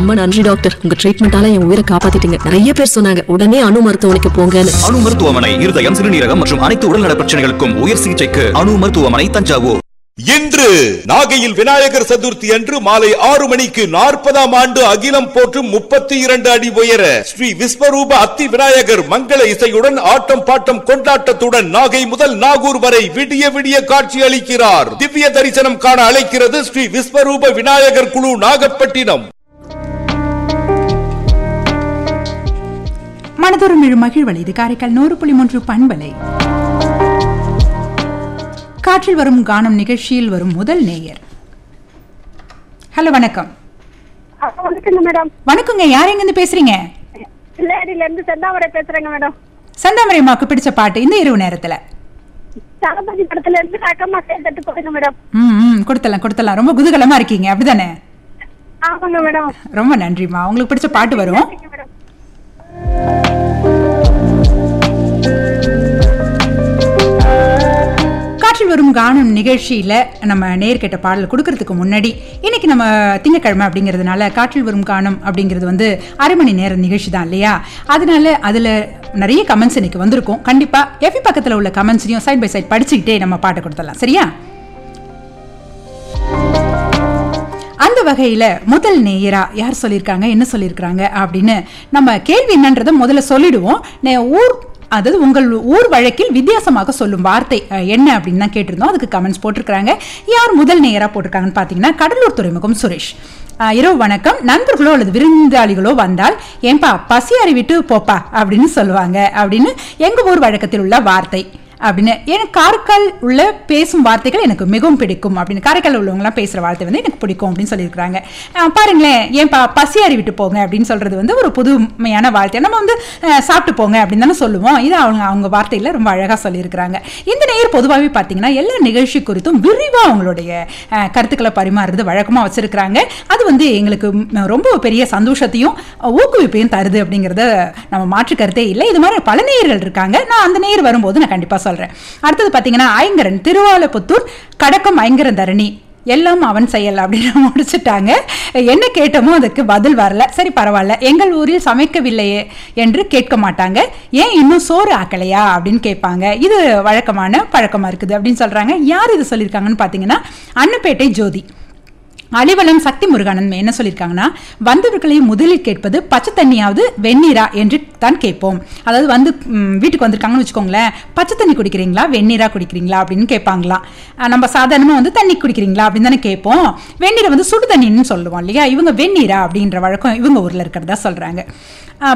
ரொம்ப நன்றி டாக்டர் உங்க ட்ரீட்மெண்டால என் உயிரை காப்பாத்திட்டீங்க நிறைய பேர் சொன்னாங்க உடனே அணு மருத்துவமனைக்கு போங்கன்னு அணு மருத்துவமனை இருதயம் சிறுநீரகம் மற்றும் அனைத்து உடல்நல பிரச்சனைகளுக்கும் உயர் சிகிச்சைக்கு அணு மருத்துவமனை தஞ்சாவூர் இன்று நாகையில் விநாயகர் சதுர்த்தி அன்று மாலை ஆறு மணிக்கு நாற்பதாம் ஆண்டு அகிலம் போற்றும் முப்பத்தி இரண்டு அடி உயர ஸ்ரீ விஸ்வரூப அத்தி விநாயகர் மங்கள இசையுடன் ஆட்டம் பாட்டம் கொண்டாட்டத்துடன் நாகை முதல் நாகூர் வரை விடிய விடிய காட்சி அளிக்கிறார் திவ்ய தரிசனம் காண அழைக்கிறது ஸ்ரீ விஸ்வரூப விநாயகர் குழு நாகப்பட்டினம் மனதொரு மிழு மகிழ்வலை இது காரைக்கால் நூறு புள்ளி மூன்று பண்பலை காற்றில் வரும் கானம் நிகழ்ச்சியில் வரும் முதல் நேயர் ஹலோ வணக்கம் அப்ப வணக்கங்க மேடம் வணக்கங்க யார் எங்கிருந்து பேசுறீங்க பிள்ளையாடியில இருந்து செந்தாமரை பேசுறேங்க மேடம் சந்தாமரை அம்மாவுக்கு பிடிச்ச பாட்டு இந்த இரவு நேரத்துல தளபதி படத்துல இருந்து அக்கம்மா சேர்த்துட்டு போடுங்க மேடம் ம் ம் கொடுத்தலாம் கொடுத்தலாம் ரொம்ப குதூகலமா இருக்கீங்க அப்படிதானே ஆமாங்க மேடம் ரொம்ப நன்றிம்மா உங்களுக்கு பிடிச்ச பாட்டு வரும் சரிங்க மேடம் காற்றில் வரும் கானம் நிகழ்ச்சியில நம்ம நேர்கிட்ட பாடல் கொடுக்கறதுக்கு முன்னாடி இன்னைக்கு நம்ம திங்கக்கிழமை அப்படிங்கிறதுனால காற்றில் வரும் கானம் அப்படிங்கிறது வந்து அரை மணி நேர நிகழ்ச்சி தான் இல்லையா அதனால அதுல நிறைய கமெண்ட்ஸ் இன்னைக்கு வந்திருக்கும் கண்டிப்பா எஃபி பக்கத்துல உள்ள கமெண்ட்ஸையும் சைட் பை சைட் படிச்சுக்கிட்டே நம்ம பாட்டை கொடுத்துடலாம் சரியா அந்த வகையில முதல் நேயரா யார் சொல்லியிருக்காங்க என்ன சொல்லியிருக்காங்க அப்படின்னு நம்ம கேள்வி என்னன்றதை முதல்ல சொல்லிடுவோம் நே- ஊர் அதாவது உங்கள் ஊர் வழக்கில் வித்தியாசமாக சொல்லும் வார்த்தை அஹ், என்ன அப்படின்னு தான் கேட்டிருந்தோம் அதுக்கு கமெண்ட்ஸ் போட்டிருக்காங்க யார் முதல் நேயரா போட்டிருக்காங்கன்னு பார்த்தீங்கன்னா கடலூர் துறைமுகம் சுரேஷ் அஹ், இரவு வணக்கம் நண்பர்களோ அல்லது விருந்தாளிகளோ வந்தால் ஏன்பா பசி அறிவிட்டு போப்பா அப்படின்னு சொல்லுவாங்க அப்படின்னு எங்க ஊர் வழக்கத்தில் உள்ள வார்த்தை அப்படின்னு எனக்கு காரைக்கால் உள்ள பேசும் வார்த்தைகள் எனக்கு மிகவும் பிடிக்கும் அப்படின்னு காரைக்கால் உள்ளவங்கலாம் பேசுகிற வார்த்தை வந்து எனக்கு பிடிக்கும் அப்படின்னு சொல்லியிருக்காங்க அஹ் பாருங்களேன் ஏன் பா பசி அறிவிட்டு போங்க அப்படின்னு சொல்றது வந்து ஒரு புதுமையான வார்த்தை நம்ம வந்து அஹ், சாப்பிட்டு போங்க அப்படின்னு தானே சொல்லுவோம் இது அவங்க அவங்க வார்த்தையில் ரொம்ப அழகாக சொல்லியிருக்கிறாங்க இந்த நேர் பொதுவாகவே பார்த்தீங்கன்னா எல்லா நிகழ்ச்சி குறித்தும் விரிவாக அவங்களுடைய அஹ், கருத்துக்களை பரிமாறுறது வழக்கமாக வச்சிருக்கிறாங்க அது வந்து எங்களுக்கு ம், ரொம்ப பெரிய சந்தோஷத்தையும் அஹ், ஊக்குவிப்பையும் தருது அப்படிங்கிறத நம்ம மாற்று கருத்தே இல்லை இது மாதிரி பல நேயர்கள் இருக்காங்க நான் அந்த நேர் வரும்போது நான் கண்டிப்பாக சொல்கிறேன் அடுத்தது பார்த்தீங்கன்னா ஐங்கரன் திருவாலப்புத்தூர் கடக்கம் ஐங்கரன் தரணி எல்லாம் அவன் செயல் அப்படின்னு முடிச்சுட்டாங்க என்ன கேட்டோமோ அதுக்கு பதில் வரல சரி பரவாயில்ல எங்கள் ஊரில் சமைக்கவில்லையே என்று கேட்க மாட்டாங்க ஏன் இன்னும் சோறு ஆக்கலையா அப்படின்னு கேட்பாங்க இது வழக்கமான பழக்கமா இருக்குது அப்படின்னு சொல்றாங்க யார் இது சொல்லியிருக்காங்கன்னு பார்த்தீங்கன்னா அன்னப்பேட்டை ஜோதி அலிவலம் சக்தி முருகானன் என்ன சொல்லியிருக்காங்கன்னா வந்தவர்களை முதலில் கேட்பது பச்சை தண்ணியாவது வெந்நீரா என்று தான் கேட்போம் அதாவது வந்து ம், வீட்டுக்கு வந்திருக்காங்கன்னு வச்சுக்கோங்களேன் பச்சை தண்ணி குடிக்கிறீங்களா வெந்நீரா குடிக்கிறீங்களா அப்படின்னு கேட்பாங்களாம் அஹ் நம்ம சாதாரணமாக வந்து தண்ணி குடிக்கிறீங்களா அப்படின்னு தானே கேட்போம் வெந்நீரை வந்து சுடு தண்ணின்னு சொல்லுவோம் இல்லையா இவங்க வெந்நீரா அப்படின்ற வழக்கம் இவங்க ஊரில் இருக்கிறதா சொல்கிறாங்க